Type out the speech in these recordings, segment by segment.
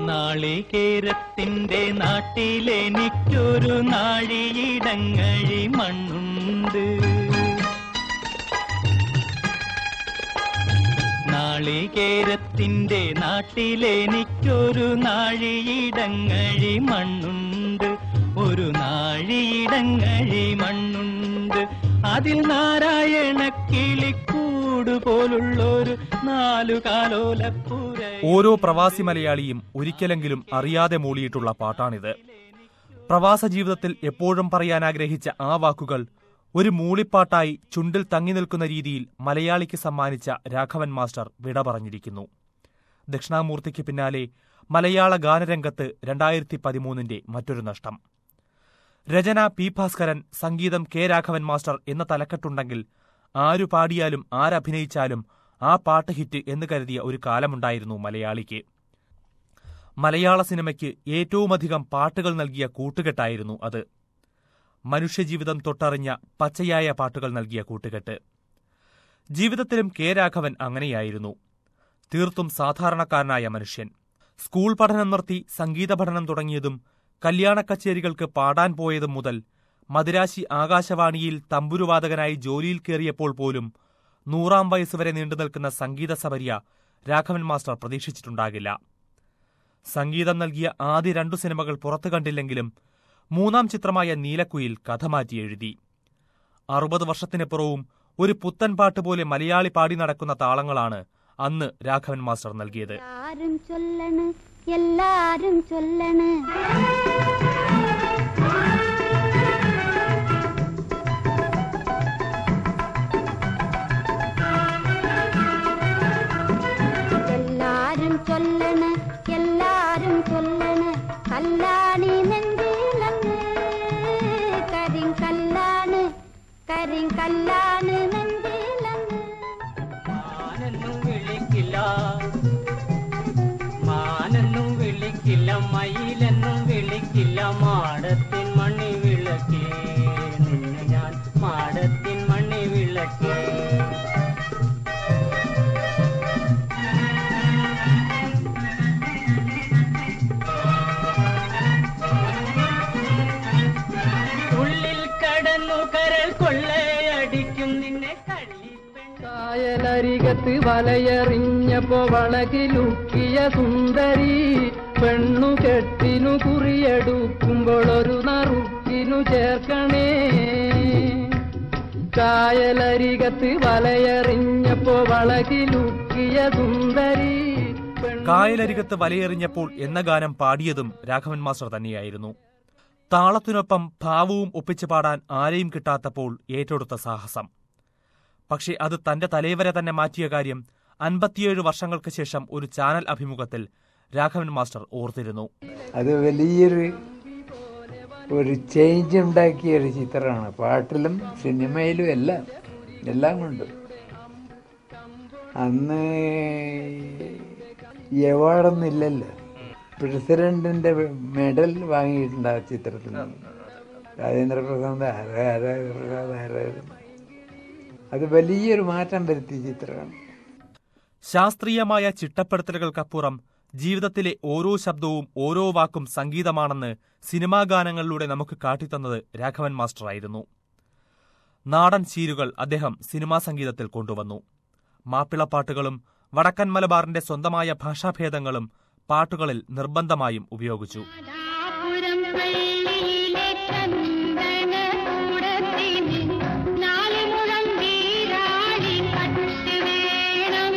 നാളികേരത്തിന്റെ നാട്ടിലെനിക്കൊരു നാഴിയിടങ്ങഴി മണ്ണുണ്ട് നാളികേരത്തിന്റെ നാട്ടിലെനിക്കൊരു നാഴിയിടങ്ങഴി മണ്ണുണ്ട് ഒരു നാഴിയിടങ്ങഴി മണ്ണുണ്ട് അതിൽ നാരായണ കിളിക്കൂട് പോലുള്ളൊരു നാലു കാലോലപ്പുര ഓരോ പ്രവാസി മലയാളിയും ഒരിക്കലെങ്കിലും അറിയാതെ മൂളിയിട്ടുള്ള പാട്ടാണിത് പ്രവാസ ജീവിതത്തിൽ എപ്പോഴും പറയാൻ ആഗ്രഹിച്ച ആ വാക്കുകൾ ഒരു മൂളിപ്പാട്ടായി ചുണ്ടിൽ തങ്ങി നിൽക്കുന്ന രീതിയിൽ മലയാളിക്ക് സമ്മാനിച്ച രാഘവൻ മാസ്റ്റർ വിട പറഞ്ഞിരിക്കുന്നു ദക്ഷിണാമൂർത്തിക്ക് പിന്നാലെ മലയാള ഗാനരംഗത്ത് രണ്ടായിരത്തി പതിമൂന്നിന്റെ മറ്റൊരു നഷ്ടം രചന പി ഭാസ്കരൻ സംഗീതം കെ രാഘവൻ മാസ്റ്റർ എന്ന തലക്കെട്ടുണ്ടെങ്കിൽ ആരു പാടിയാലും ആരഭിനയിച്ചാലും ആ പാട്ട് ഹിറ്റ് എന്ന് കരുതിയ ഒരു കാലമുണ്ടായിരുന്നു മലയാളിക്ക് മലയാള സിനിമയ്ക്ക് ഏറ്റവുമധികം പാട്ടുകൾ നൽകിയ കൂട്ടുകെട്ടായിരുന്നു അത് മനുഷ്യജീവിതം തൊട്ടറിഞ്ഞ പച്ചയായ പാട്ടുകൾ നൽകിയ കൂട്ടുകെട്ട് ജീവിതത്തിലും കെ രാഘവൻ അങ്ങനെയായിരുന്നു തീർത്തും സാധാരണക്കാരനായ മനുഷ്യൻ സ്കൂൾ പഠനം നിർത്തി സംഗീത പഠനം തുടങ്ങിയതും കല്യാണ കച്ചേരികൾക്ക് പാടാൻ പോയതും മുതൽ മദിരാശി ആകാശവാണിയിൽ തമ്പുരുവാദകനായി ജോലിയിൽ കയറിയപ്പോൾ പോലും നൂറാം വയസ്സ് വരെ നീണ്ടുനിൽക്കുന്ന സംഗീത സബര്യ രാഘവൻ മാസ്റ്റർ പ്രതീക്ഷിച്ചിട്ടുണ്ടാകില്ല സംഗീതം നൽകിയ ആദ്യ രണ്ടു സിനിമകൾ പുറത്തു കണ്ടില്ലെങ്കിലും മൂന്നാം ചിത്രമായ നീലക്കുയിൽ കഥ മാറ്റി എഴുതി അറുപത് വർഷത്തിനിപ്പുറവും ഒരു പുത്തൻ പാട്ട് പോലെ മലയാളി പാടി നടക്കുന്ന താളങ്ങളാണ് അന്ന് രാഘവൻ മാസ്റ്റർ നൽകിയത് എല്ലാരും ചൊല്ലണ് എല്ലാരും ചൊല്ലണ് എല്ലാരും ചൊല്ലണ് എല്ലാരും ചൊല്ലണ് കല്ലാണി നെഞ്ചിലങ്ങ് കരിങ്കല്ലാണ് കരിങ്കല്ലാണ് നെഞ്ചിലങ്ങ് മാനെന്നും വിളിക്കില്ല മാനെന്നും വിളിക്കില്ല മയിലെന്നും വിളിക്കില്ല മാടത്തിൻ മണ്ണി വിളക്കേ നിന്നെ ഞാൻ മാടത്തിൻ മണ്ണി വിളക്കേ ഉള്ളിൽ കടന്നു കരൾ കൊള്ളയടിക്കും നിന്നെ കള്ളിപ്പെൺ കായലരികത്ത് വലയെറിഞ്ഞപ്പോ വളകിലുക്കിയ സുന്ദരി പെണ്ണു കെട്ടിനു കുറിയെടുക്കുമ്പോൾ ഒരു നറുക്കിനു ചേർക്കണേ കായലരികത്ത് വലയെറിഞ്ഞപ്പോ വളകിലുക്കിയ സുന്ദരി പെണ്ണു കായലരികത്ത് വലയെറിഞ്ഞപ്പോൾ എന്ന ഗാനം പാടിയതും രാഘവൻ മാസ്റ്റർ തന്നെയായിരുന്നു താളത്തിനൊപ്പം ഭാവവും ഒപ്പിച്ചു പാടാൻ ആരെയും കിട്ടാത്തപ്പോൾ ഏറ്റെടുത്ത സാഹസം പക്ഷേ അത് തന്റെ തലൈവരെ തന്നെ മാറ്റിയ കാര്യം അൻപത്തിയേഴ് വർഷങ്ങൾക്ക് ശേഷം ഒരു ചാനൽ അഭിമുഖത്തിൽ രാഘവൻ മാസ്റ്റർ ഓർത്തിരുന്നു അത് വലിയൊരു ഒരു ചേഞ്ച് ഉണ്ടാക്കിയ ഒരു ചിത്രമാണ് പാട്ടിലും സിനിമയിലും എല്ലാം എല്ലാം കൊണ്ടും അന്ന് ഈ അവാർഡൊന്നും ഇല്ലല്ലോ പ്രസിഡന്റിന്റെ മെഡൽ വാങ്ങിയിട്ടുണ്ട് ആ ചിത്രത്തിൽ രാജേന്ദ്ര പ്രസാദ് ആരോ ആരോ പ്രസാദ് ആരായിരുന്നു അത് വലിയൊരു മാറ്റം വരുത്തിയ ചിത്രമാണ് ശാസ്ത്രീയമായ ചിട്ടപ്പെടുത്തലുകൾക്കപ്പുറം ജീവിതത്തിലെ ഓരോ ശബ്ദവും ഓരോ വാക്കും സംഗീതമാണെന്ന് സിനിമാ ഗാനങ്ങളിലൂടെ നമുക്ക് കാട്ടിത്തന്നത് രാഘവൻ മാസ്റ്ററായിരുന്നു നാടൻ ചീരുകൾ അദ്ദേഹം സിനിമാ സംഗീതത്തിൽ കൊണ്ടുവന്നു മാപ്പിളപ്പാട്ടുകളും വടക്കൻ മലബാറിന്റെ സ്വന്തമായ ഭാഷാഭേദങ്ങളും പാട്ടുകളിൽ നിർബന്ധമായും ഉപയോഗിച്ചു നാദാപുരം പള്ളിയിലെ ചന്ദനകൂടത്തിന് നാല് മുഴം വീരാളി പട്ട് വേണം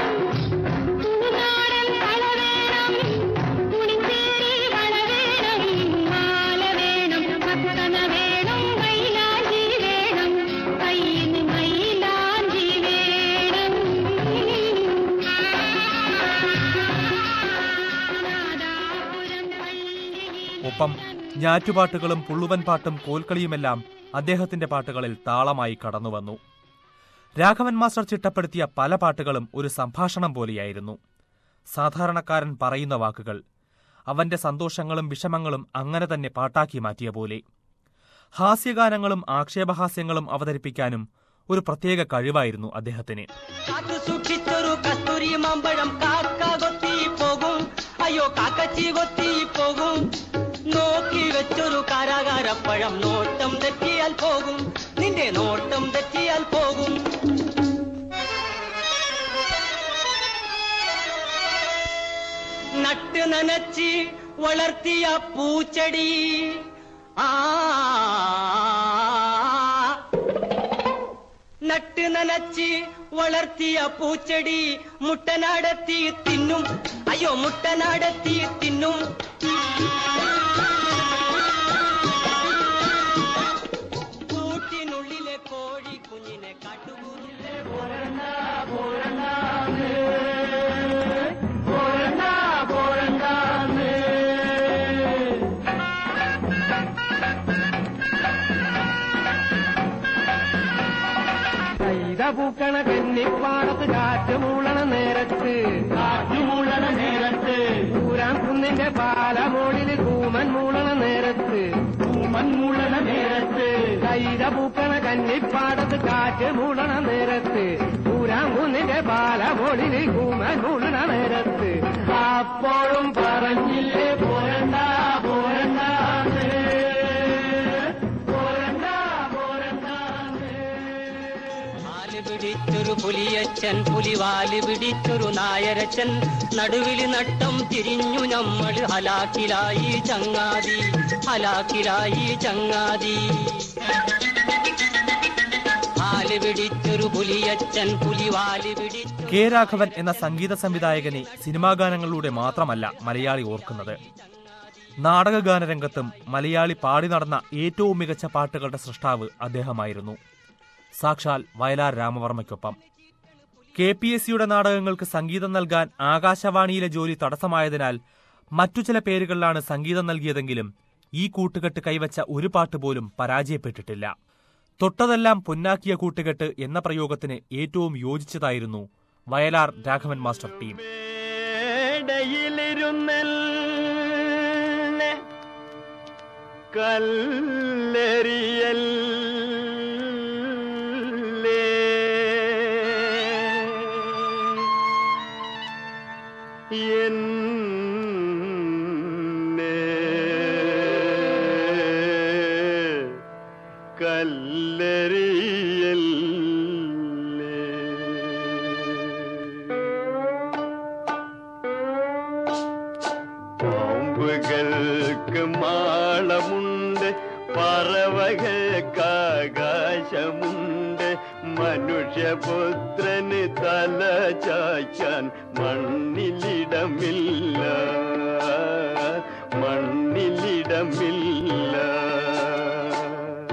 പൂനാടൻ കള വേണം കുണിച്ചേരി വള വേണം മാല വേണം മക്കന വേണം മൈലാഞ്ചി വേണം കയ്യിന് മൈലാഞ്ചി വേണം നാദാപുരം പള്ളിയിലെ ഒപ്പം ഞാറ്റുപാട്ടുകളും പുള്ളുവൻ പാട്ടും കോൽക്കളിയുമെല്ലാം അദ്ദേഹത്തിന്റെ പാട്ടുകളിൽ താളമായി കടന്നുവന്നു രാഘവൻ മാസ്റ്റർ ചിട്ടപ്പെടുത്തിയ പല പാട്ടുകളും ഒരു സംഭാഷണം പോലെയായിരുന്നു സാധാരണക്കാരൻ പറയുന്ന വാക്കുകൾ അവന്റെ സന്തോഷങ്ങളും വിഷമങ്ങളും അങ്ങനെ തന്നെ പാട്ടാക്കി മാറ്റിയ പോലെ ഹാസ്യഗാനങ്ങളും ആക്ഷേപഹാസ്യങ്ങളും അവതരിപ്പിക്കാനും ഒരു പ്രത്യേക കഴിവായിരുന്നു അദ്ദേഹത്തിന് കാത്തു സൂക്ഷിച്ചൊരു കസ്തൂരി മാമ്പഴം കാക്ക കൊത്തി പോകും അയ്യോ കാക്ക കാച്ചി കൊത്തി പോകും നോക്കി വെച്ചൊരു കാരാകാരപ്പഴം നോട്ടം തെറ്റിയാൽ പോകും നിന്റെ നോട്ടം തെറ്റിയാൽ പോകും നട്ട് നനച്ച് വളർത്തിയ പൂച്ചെടി ആ നട്ട് നനച്ച് വളർത്തിയ പൂച്ചെടി മുട്ടനാടത്തി തിന്നും അയ്യോ മുട്ടനാടത്തി തിന്നും കൂട്ടിനുള്ളിലെ കോഴി കുഞ്ഞിനെ കാട്ടുകൂഞ്ഞിലെ കൈത പൂക്കണ കന്നിപ്പാടത്ത് കാറ്റ് മൂളണ നേരത്ത് കാറ്റ് മൂളണ നേരത്ത് പൂരാൻ കുന്നിന്റെ പാലമോളില് കൂമൻ മൂളണ നേരത്ത് കൂമൻ മൂളണ നേരത്ത് കൈത പൂക്കണ കന്നിപ്പാടത്ത് കാറ്റ് മൂളണ നേരത്ത് പൂരാൻ കുന്നിന്റെ പാലമോളില് കൂമൻ മൂളണ നേരത്ത് അപ്പോഴും പറഞ്ഞില്ലേ പോരണ്ട പോരണ്ട പോരണ്ട പോരണ്ട വാല് പിടിച്ചൊരു പുലിയച്ചൻ പുലിവാല് പിടിച്ചൊരു നായരച്ചൻ നടുവില് നട്ടം തിരിഞ്ഞു നമ്മൾ ഹലാക്കിലായി ചങ്ങാതി ഹലാക്കിലായി ചങ്ങാതി വാല് പിടിച്ചൊരു പുലിയച്ചൻ പുലിവാല് പിടിച്ചു കെ രാഘവൻ എന്ന സംഗീത സംവിധായകനെ സിനിമാ ഗാനങ്ങളിലൂടെ മാത്രമല്ല മലയാളി ഓർക്കുന്നത് നാടകഗാന രംഗത്തും മലയാളി പാടി നടന്ന ഏറ്റവും മികച്ച പാട്ടുകളുടെ സൃഷ്ടാവ് അദ്ദേഹമായിരുന്നു സാക്ഷാൽ വയലാർ രാമവർമ്മയ്ക്കൊപ്പം കെ പി എസ് സിയുടെ നാടകങ്ങൾക്ക് സംഗീതം നൽകാൻ ആകാശവാണിയിലെ ജോലി തടസ്സമായതിനാൽ മറ്റു ചില പേരുകളിലാണ് സംഗീതം നൽകിയതെങ്കിലും ഈ കൂട്ടുകെട്ട് കൈവച്ച ഒരു പാട്ട് പോലും പരാജയപ്പെട്ടിട്ടില്ല തൊട്ടതെല്ലാം പൊന്നാക്കിയ കൂട്ടുകെട്ട് എന്ന പ്രയോഗത്തിന് ഏറ്റവും യോജിച്ചതായിരുന്നു വയലാർ രാഘവൻ മാസ്റ്റർ ടീം മേടയിലിരുന്നല്ലേ കല്ലെറിയല്ലേ എന്നെ കല്ലെറിയല്ലേ പാമ്പുകൾക്ക് മാളമുണ്ട് പറവകൾക്ക് ആകാശമുണ്ട് മനുഷ്യപുത്രന് തല ചായ്ക്കാൻ മണ്ണിലിടമില്ല മണ്ണിലിടമില്ല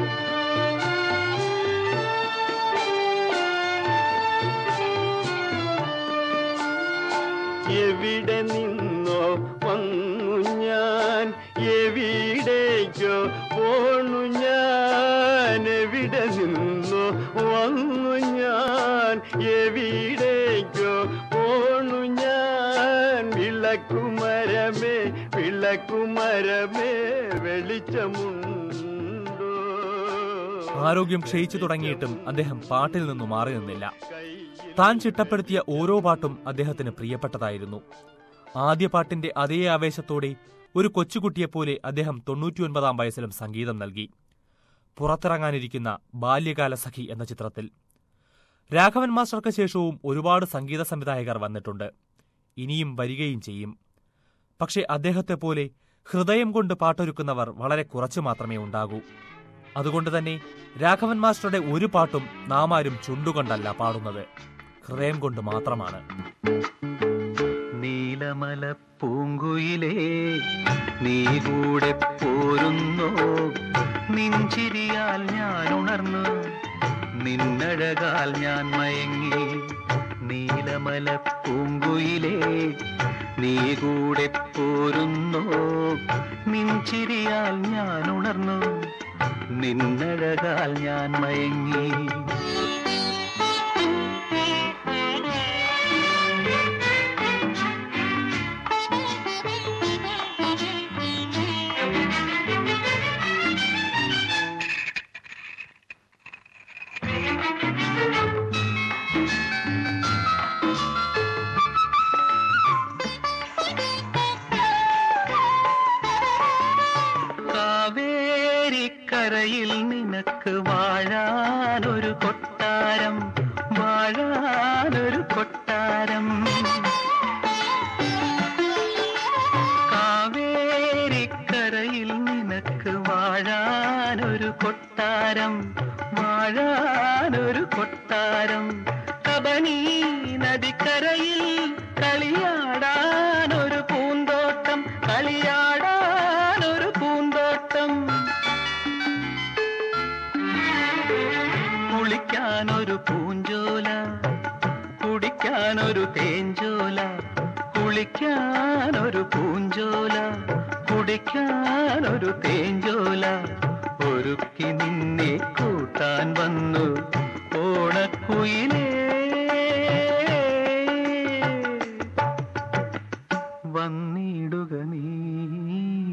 എവിടെ നിന്നോ വന്നു ഞാൻ എവിടേക്കോ പോണു ഞാൻ എവിടെ നിന്നോ വന്നു ഞാൻ എവിടേക്കോ പോണു ഞാൻ വിളക്കുമരമേ വിളക്കുമരമേ വെളിച്ചമുണ്ടോ ആരോഗ്യം ക്ഷയിച്ചു തുടങ്ങിയിട്ടും അദ്ദേഹം പാട്ടിൽ നിന്നു മാറി നിന്നില്ല താൻ ചിട്ടപ്പെടുത്തിയ ഓരോ പാട്ടും അദ്ദേഹത്തിന് പ്രിയപ്പെട്ടതായിരുന്നു ആദ്യ പാട്ടിന്റെ അതേ ആവേശത്തോടെ ഒരു കൊച്ചുകുട്ടിയെപ്പോലെ അദ്ദേഹം തൊണ്ണൂറ്റിയൊൻപതാം വയസ്സിലും സംഗീതം നൽകി പുറത്തിറങ്ങാനിരിക്കുന്ന ബാല്യകാല സഖി എന്ന ചിത്രത്തിൽ രാഘവൻ മാസ്റ്റർക്ക് ശേഷവും ഒരുപാട് സംഗീത സംവിധായകർ വന്നിട്ടുണ്ട് ഇനിയും വരികയും ചെയ്യും പക്ഷെ അദ്ദേഹത്തെപ്പോലെ ഹൃദയം കൊണ്ട് പാട്ടൊരുക്കുന്നവർ വളരെ കുറച്ചു മാത്രമേ ഉണ്ടാകൂ അതുകൊണ്ട് തന്നെ രാഘവൻ മാസ്റ്ററുടെ ഒരു പാട്ടും നാം ആരും ചുണ്ടുകൊണ്ടല്ല പാടുന്നത് ഹൃദയം കൊണ്ട് മാത്രമാണ് നീലമല പൂങ്കുയിലേ നീ കൂടെ പോരുന്നോ നിഞ്ചിരിയാൽ ഞാൻ ഉണർന്നു നിന്നഴകാൽ ഞാൻ മയങ്ങി നീലമല പൂങ്കുയിലേ നീ കൂടെ പോരുന്നോ നിഞ്ചിരിയാൽ ഞാൻ ഉണർന്നു നിന്നഴകാൽ ഞാൻ മയങ്ങി കരയിൽ നിനക്ക് വാഴാനൊരു കൊട്ടാരം വാഴാനൊരു കൊട്ടാരം കാവേരിക്കരയിൽ നിനക്ക് വാഴാനൊരു കൊട്ടാരം വാഴാനൊരു കൊട്ടാരം കബനി നദിക്കരയിൽ കളിയാടാനൊരു പൂന്തോട്ടം കളിയാടാനൊരു പൂന്തോട്ടം കുളിക്കാനൊരു പൂഞ്ചോല കുടിക്കാനൊരു തേഞ്ചോല കുളിക്കാനൊരു പൂഞ്ചോല കുടിക്കാനൊരു തേഞ്ചോല ഒരുക്കി നിന്നെ കൂട്ടാൻ വന്നു ഓണക്കുയിലേ വന്നിടുക നീ